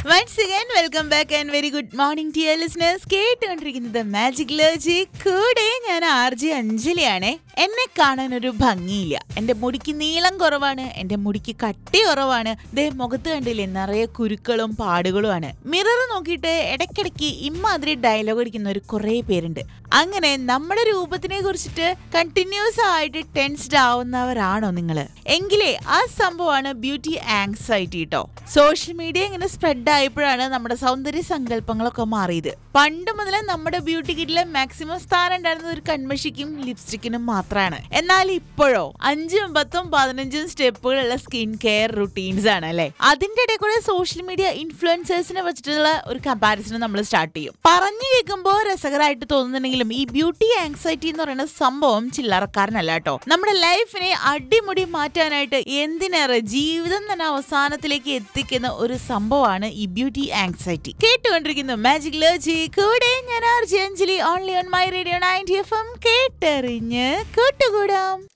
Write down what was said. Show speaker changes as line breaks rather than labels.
once again welcome back and very good morning dear listeners കേട്ടുകൊണ്ടിരിക്കുന്നത് magic ലോജി കൂടെ ഞാൻ ആർ ജെ അഞ്ജലിയാണ് എന്നെ കാണാൻ ഒരു ഭംഗിയില്ല എന്റെ മുടിക്ക് നീളം കുറവാണ് എന്റെ മുടിക്ക് കട്ടി കുറവാണ് ദേ മുഖത്ത് കണ്ടില്ലേ നിറയെ കുരുക്കളും പാടുകളുമാണ് മിറർ നോക്കിയിട്ട് ഇടയ്ക്കിടയ്ക്ക് ഇമ്മാതിരി ഡയലോഗ് അടിക്കുന്ന ഒരു കുറേ പേരുണ്ട് അങ്ങനെ നമ്മുടെ രൂപത്തിനെ കുറിച്ചിട്ട് കണ്ടിന്യൂസ് ആയിട്ട് ടെൻസ്ഡ് ആവുന്നവരാണോ നിങ്ങൾ എങ്കിലേ ആ സംഭവമാണ് ബ്യൂട്ടി ആങ്സൈറ്റി കേട്ടോ സോഷ്യൽ മീഡിയ ഇങ്ങനെ സ്പ്രെഡ് ആയപ്പോഴാണ് നമ്മുടെ സൗന്ദര്യ സങ്കല്പങ്ങളൊക്കെ മാറിയത് പണ്ട് മുതലേ നമ്മുടെ ബ്യൂട്ടി കിറ്റിലെ മാക്സിമം സ്ഥാനം ഉണ്ടായിരുന്നത് ഒരു കൺമഷിക്കും ലിപ്സ്റ്റിക്കിനും മാത്രമാണ് എന്നാൽ ഇപ്പോഴോ അഞ്ചും പത്തും പതിനഞ്ചും സ്റ്റെപ്പുകളുള്ള സ്കിൻ കെയർ റുട്ടീൻസ് ആണ് അല്ലെ അതിന്റെ ഇടയിൽ കൂടെ സോഷ്യൽ മീഡിയ ഇൻഫ്ലുവൻസേഴ്സിനെ വെച്ചിട്ടുള്ള ഒരു കമ്പാരിസൺ നമ്മൾ സ്റ്റാർട്ട് ചെയ്യും പറഞ്ഞു കേൾക്കുമ്പോൾ രസകരമായിട്ട് തോന്നുന്നുണ്ടെങ്കിലും ഈ ബ്യൂട്ടി ആങ്സൈറ്റി എന്ന് പറയുന്ന സംഭവം ചില്ലറക്കാരനല്ല കേട്ടോ നമ്മുടെ ലൈഫിനെ അടിമുടി മാറ്റാനായിട്ട് എന്തിനേറെ ജീവിതം തന്നെ അവസാനത്തിലേക്ക് എത്തിക്കുന്ന ഒരു സംഭവമാണ് ഈ ബ്യൂട്ടി ആങ്സൈറ്റി കേട്ടുകൊണ്ടിരിക്കുന്നു മാജിക് ലോജി കൂടെ ഞാൻ RJ Anjali only on my radio ninety F M കേട്ടറിഞ്ഞ് കൂട്ടുകൂടാം